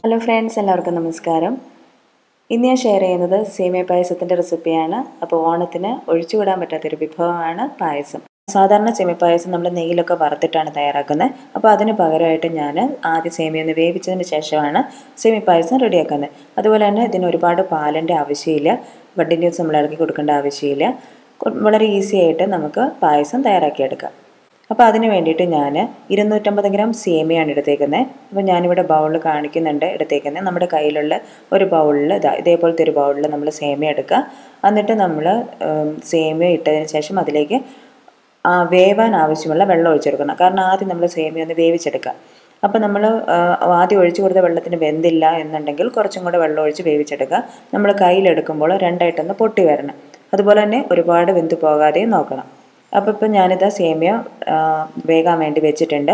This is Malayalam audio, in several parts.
ഹലോ ഫ്രണ്ട്സ് എല്ലാവർക്കും നമസ്കാരം ഇന്ന് ഞാൻ ഷെയർ ചെയ്യുന്നത് സേമിയ പായസത്തിൻ്റെ റെസിപ്പിയാണ് അപ്പോൾ ഓണത്തിന് ഒഴിച്ചുകൂടാൻ പറ്റാത്തൊരു വിഭവമാണ് പായസം സാധാരണ സേമിയ പായസം നമ്മൾ നെയ്യിലൊക്കെ വറുത്തിട്ടാണ് തയ്യാറാക്കുന്നത് അപ്പോൾ അതിന് പകരമായിട്ട് ഞാൻ ആദ്യം സേമിയ ഒന്ന് വേവിച്ചതിന് ശേഷമാണ് സേമിയ പായസം റെഡിയാക്കുന്നത് അതുപോലെ തന്നെ ഇതിന് ഒരുപാട് പാലിൻ്റെ ആവശ്യമില്ല കണ്ടിന്യൂസ് നമ്മൾ ഇളക്കി കൊടുക്കേണ്ട ആവശ്യമില്ല വളരെ ഈസി ആയിട്ട് നമുക്ക് പായസം തയ്യാറാക്കിയെടുക്കാം അപ്പോൾ അതിന് വേണ്ടിയിട്ട് ഞാൻ ഇരുന്നൂറ്റമ്പത് ഗ്രാം സേമിയാണ് എടുത്തേക്കുന്നത് അപ്പോൾ ഞാനിവിടെ ബൗളിൽ കാണിക്കുന്നുണ്ട് എടുത്തേക്കുന്നത് നമ്മുടെ കയ്യിലുള്ള ഒരു ബൗളിൽ ഇതാ ഇതേപോലത്തെ ഒരു ബൗളിൽ നമ്മൾ സേമിയ എടുക്കുക എന്നിട്ട് നമ്മൾ സേമിയ ഇട്ടതിന് ശേഷം അതിലേക്ക് വേവാൻ ആവശ്യമുള്ള വെള്ളം ഒഴിച്ചെടുക്കണം കാരണം ആദ്യം നമ്മൾ സേമിയ ഒന്ന് വേവിച്ചെടുക്കുക അപ്പോൾ നമ്മൾ ആദ്യം ഒഴിച്ചു കൊടുത്ത വെള്ളത്തിന് വെന്തില്ല എന്നുണ്ടെങ്കിൽ കുറച്ചും കൂടെ വെള്ളം ഒഴിച്ച് വേവിച്ചെടുക്കുക നമ്മൾ കയ്യിലെടുക്കുമ്പോൾ രണ്ടായിട്ടൊന്ന് പൊട്ടി വരണം അതുപോലെ തന്നെ ഒരുപാട് വെന്ത് പോകാതെയും നോക്കണം അപ്പോൾ ഇപ്പോൾ ഞാനിത് സേമിയ വേകാൻ വേണ്ടി വെച്ചിട്ടുണ്ട്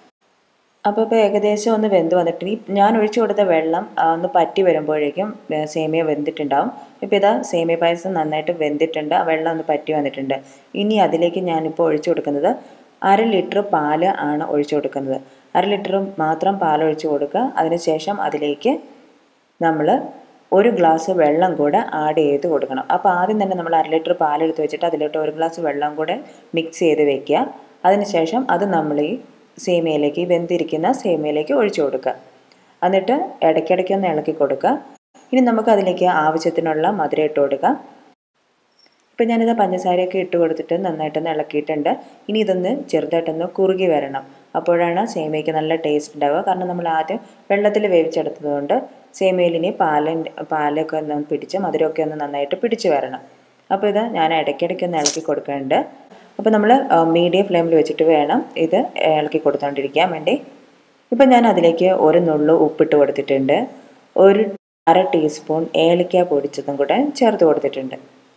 അപ്പോൾ ഇപ്പോൾ ഏകദേശം ഒന്ന് വെന്ത് വന്നിട്ട് ഈ ഞാൻ ഒഴിച്ചു കൊടുത്ത വെള്ളം ഒന്ന് പറ്റി വരുമ്പോഴേക്കും സേമിയ വെന്തിട്ടുണ്ടാവും ഇപ്പോൾ ഇതാ സേമിയ പായസം നന്നായിട്ട് വെന്തിട്ടുണ്ട് ആ വെള്ളം ഒന്ന് പറ്റി വന്നിട്ടുണ്ട് ഇനി അതിലേക്ക് ഞാനിപ്പോൾ ഒഴിച്ചു കൊടുക്കുന്നത് അര ലിറ്റർ പാല് ആണ് ഒഴിച്ചു കൊടുക്കുന്നത് അര ലിറ്റർ മാത്രം പാൽ ഒഴിച്ചു കൊടുക്കുക അതിനുശേഷം അതിലേക്ക് നമ്മൾ ഒരു ഗ്ലാസ് വെള്ളം കൂടെ ആഡ് ചെയ്ത് കൊടുക്കണം അപ്പോൾ ആദ്യം തന്നെ നമ്മൾ അര ലിറ്റർ പാലെടുത്ത് വെച്ചിട്ട് അതിലോട്ട് ഒരു ഗ്ലാസ് വെള്ളം കൂടെ മിക്സ് ചെയ്ത് വെക്കുക അതിനുശേഷം അത് നമ്മൾ ഈ സേമിയയിലേക്ക് വെന്തിരിക്കുന്ന സേമിയയിലേക്ക് ഒഴിച്ചു കൊടുക്കുക എന്നിട്ട് ഇടയ്ക്കിടയ്ക്ക് ഒന്ന് ഇളക്കി കൊടുക്കുക ഇനി നമുക്ക് അതിലേക്ക് ആവശ്യത്തിനുള്ള മധുരം ഇട്ട് കൊടുക്കാം ഇപ്പം ഞാനിത് പഞ്ചസാരയൊക്കെ ഇട്ട് കൊടുത്തിട്ട് നന്നായിട്ടൊന്ന് ഇളക്കിയിട്ടുണ്ട് ഇനി ഇതൊന്ന് ചെറുതായിട്ടൊന്ന് കുറുകി വരണം അപ്പോഴാണ് സേമിയയ്ക്ക് നല്ല ടേസ്റ്റ് ഉണ്ടാവുക കാരണം നമ്മൾ ആദ്യം വെള്ളത്തിൽ വേവിച്ചെടുത്തതുകൊണ്ട് സേമിയയിൽ ഇനി പാലിൻ്റെ പാലൊക്കെ ഒന്ന് പിടിച്ച് മധുരമൊക്കെ ഒന്ന് നന്നായിട്ട് പിടിച്ച് വരണം അപ്പോൾ ഇത് ഞാൻ ഇടയ്ക്കിടയ്ക്ക് ഒന്ന് ഇളക്കി കൊടുക്കുന്നുണ്ട് അപ്പോൾ നമ്മൾ മീഡിയം ഫ്ലെയിമിൽ വെച്ചിട്ട് വേണം ഇത് ഇളക്കി കൊടുത്തുകൊണ്ടിരിക്കാൻ വേണ്ടി ഇപ്പം ഞാൻ അതിലേക്ക് ഒരു നുള്ളു ഉപ്പിട്ട് കൊടുത്തിട്ടുണ്ട് ഒരു അര ടീസ്പൂൺ ഏലക്ക പൊടിച്ചതും കൂടെ ചേർത്ത് കൊടുത്തിട്ടുണ്ട്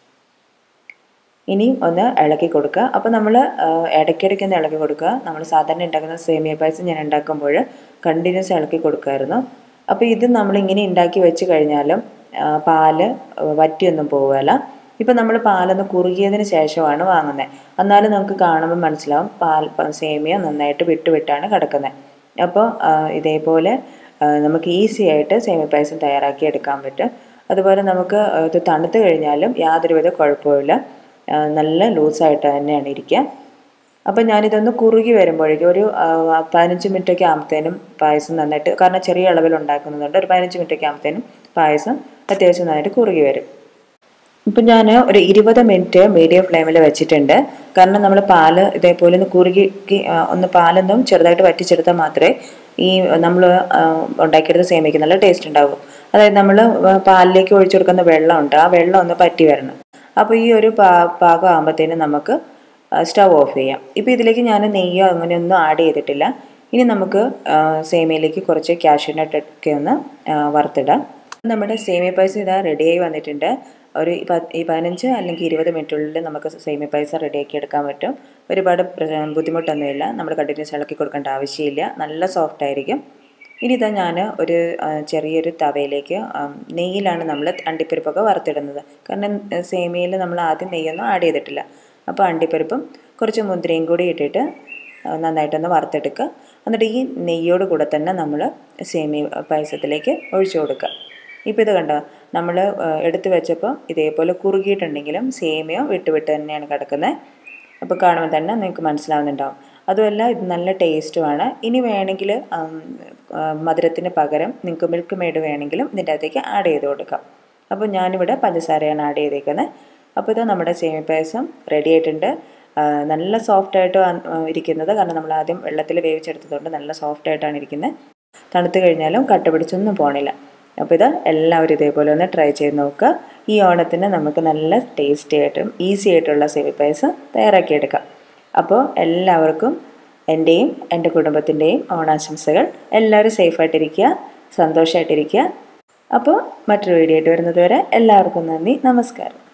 ഇനി ഒന്ന് ഇളക്കി കൊടുക്കുക അപ്പോൾ നമ്മൾ ഇടയ്ക്കിടയ്ക്ക് ഒന്ന് ഇളക്കി കൊടുക്കുക നമ്മൾ സാധാരണ ഉണ്ടാക്കുന്ന സേമിയ പായസം ഞാൻ ഉണ്ടാക്കുമ്പോൾ കണ്ടിന്യൂസ് ഇളക്കി കൊടുക്കുമായിരുന്നു അപ്പോൾ ഇത് നമ്മൾ ഇങ്ങനെ ഉണ്ടാക്കി വെച്ച് കഴിഞ്ഞാലും പാല് വറ്റിയൊന്നും പോവുകയില്ല ഇപ്പം നമ്മൾ പാലൊന്ന് കുറുകിയതിന് ശേഷമാണ് വാങ്ങുന്നത് എന്നാലും നമുക്ക് കാണുമ്പോൾ മനസ്സിലാവും പാൽ സേമിയ നന്നായിട്ട് വിട്ട് വിട്ടാണ് കിടക്കുന്നത് അപ്പോൾ ഇതേപോലെ നമുക്ക് ഈസി ആയിട്ട് സേമിയ പായസം തയ്യാറാക്കി എടുക്കാൻ പറ്റും അതുപോലെ നമുക്ക് ഇത് തണുത്ത് കഴിഞ്ഞാലും യാതൊരുവിധ കുഴപ്പമില്ല നല്ല ലൂസായിട്ട് തന്നെയാണ് ഇരിക്കുക അപ്പം ഞാനിതൊന്ന് കുറുകി വരുമ്പോഴേക്കും ഒരു പതിനഞ്ച് മിനിറ്റൊക്കെ ആകുമ്പോഴത്തേനും പായസം നന്നായിട്ട് കാരണം ചെറിയ അളവിൽ ഉണ്ടാക്കുന്നതുകൊണ്ട് ഒരു പതിനഞ്ച് മിനിറ്റൊക്കെ ആകുമ്പോഴത്തേനും പായസം അത്യാവശ്യം നന്നായിട്ട് കുറുകി വരും ഇപ്പം ഞാൻ ഒരു ഇരുപത് മിനിറ്റ് മീഡിയം ഫ്ലെയിമിൽ വെച്ചിട്ടുണ്ട് കാരണം നമ്മൾ പാല് ഇതേപോലെ ഒന്ന് കുറുകി ഒന്ന് പാലൊന്നും ചെറുതായിട്ട് വറ്റിച്ചെടുത്താൽ മാത്രമേ ഈ നമ്മൾ ഉണ്ടാക്കിയെടുത്ത സേമിയയ്ക്ക് നല്ല ടേസ്റ്റ് ഉണ്ടാവും അതായത് നമ്മൾ പാലിലേക്ക് ഒഴിച്ചു കൊടുക്കുന്ന വെള്ളമുണ്ട് ആ വെള്ളം ഒന്ന് പറ്റി വരണം അപ്പോൾ ഈ ഒരു പാ പാകം ആകുമ്പോഴത്തേനും നമുക്ക് സ്റ്റവ് ഓഫ് ചെയ്യാം ഇപ്പോൾ ഇതിലേക്ക് ഞാൻ നെയ്യോ അങ്ങനെയൊന്നും ആഡ് ചെയ്തിട്ടില്ല ഇനി നമുക്ക് സേമിയയിലേക്ക് കുറച്ച് കാഷ്യൂനട്ടൊക്കെ ഒന്ന് വറുത്തിടാം നമ്മുടെ സേമിയ പായസം ഇതാ റെഡിയായി വന്നിട്ടുണ്ട് ഒരു ഈ പതിനഞ്ച് അല്ലെങ്കിൽ ഇരുപത് മിനിറ്റുള്ളിൽ നമുക്ക് സേമിയ പായസം റെഡിയാക്കി എടുക്കാൻ പറ്റും ഒരുപാട് ബുദ്ധിമുട്ടൊന്നുമില്ല നമ്മൾ കണ്ടിന്യൂസ് ഇളക്കി കൊടുക്കേണ്ട ആവശ്യമില്ല നല്ല സോഫ്റ്റ് ആയിരിക്കും ഇനി ഇതാ ഞാൻ ഒരു ചെറിയൊരു തവയിലേക്ക് നെയ്യിലാണ് നമ്മൾ അണ്ടിപ്പരിപ്പൊക്കെ വറുത്തിടുന്നത് കാരണം സേമിയയിൽ നമ്മൾ ആദ്യം നെയ്യൊന്നും ആഡ് ചെയ്തിട്ടില്ല അപ്പോൾ അണ്ടിപ്പരിപ്പും കുറച്ച് മുന്തിരിയും കൂടി ഇട്ടിട്ട് നന്നായിട്ടൊന്ന് വറുത്തെടുക്കുക എന്നിട്ട് ഈ നെയ്യോട് കൂടെ തന്നെ നമ്മൾ സേമിയ പായസത്തിലേക്ക് ഒഴിച്ചു കൊടുക്കുക ഇപ്പോൾ ഇത് കണ്ടോ നമ്മൾ എടുത്തു വെച്ചപ്പോൾ ഇതേപോലെ കുറുകിയിട്ടുണ്ടെങ്കിലും സേമിയ വിട്ട് വിട്ട് തന്നെയാണ് കിടക്കുന്നത് അപ്പോൾ കാണുമ്പോൾ തന്നെ നിങ്ങൾക്ക് മനസ്സിലാവുന്നുണ്ടാവും അതുമല്ല ഇത് നല്ല ടേസ്റ്റുമാണ് ഇനി വേണമെങ്കിൽ മധുരത്തിന് പകരം നിങ്ങൾക്ക് മിൽക്ക് മെയ്ഡ് വേണമെങ്കിലും ഇതിൻ്റെ അകത്തേക്ക് ആഡ് ചെയ്ത് കൊടുക്കാം അപ്പോൾ ഞാനിവിടെ പഞ്ചസാരയാണ് ആഡ് ചെയ്തേക്കുന്നത് അപ്പോൾ ഇത് നമ്മുടെ സേമിയ പായസം റെഡി ആയിട്ടുണ്ട് നല്ല സോഫ്റ്റായിട്ട് ഇരിക്കുന്നത് കാരണം നമ്മൾ ആദ്യം വെള്ളത്തിൽ വേവിച്ചെടുത്തതുകൊണ്ട് നല്ല സോഫ്റ്റായിട്ടാണ് ഇരിക്കുന്നത് തണുത്ത് കഴിഞ്ഞാലും കട്ട പിടിച്ചൊന്നും പോണില്ല അപ്പോൾ ഇത് എല്ലാവരും ഇതേപോലെ ഒന്ന് ട്രൈ ചെയ്ത് നോക്കുക ഈ ഓണത്തിന് നമുക്ക് നല്ല ടേസ്റ്റി ആയിട്ടും ഈസി ആയിട്ടുള്ള സേവി പായസം തയ്യാറാക്കിയെടുക്കാം അപ്പോൾ എല്ലാവർക്കും എൻ്റെയും എൻ്റെ കുടുംബത്തിൻ്റെയും ഓണാശംസകൾ എല്ലാവരും സേഫായിട്ടിരിക്കുക സന്തോഷമായിട്ടിരിക്കുക അപ്പോൾ മറ്റൊരു വീഡിയോ ആയിട്ട് വരുന്നത് വരെ എല്ലാവർക്കും നന്ദി നമസ്കാരം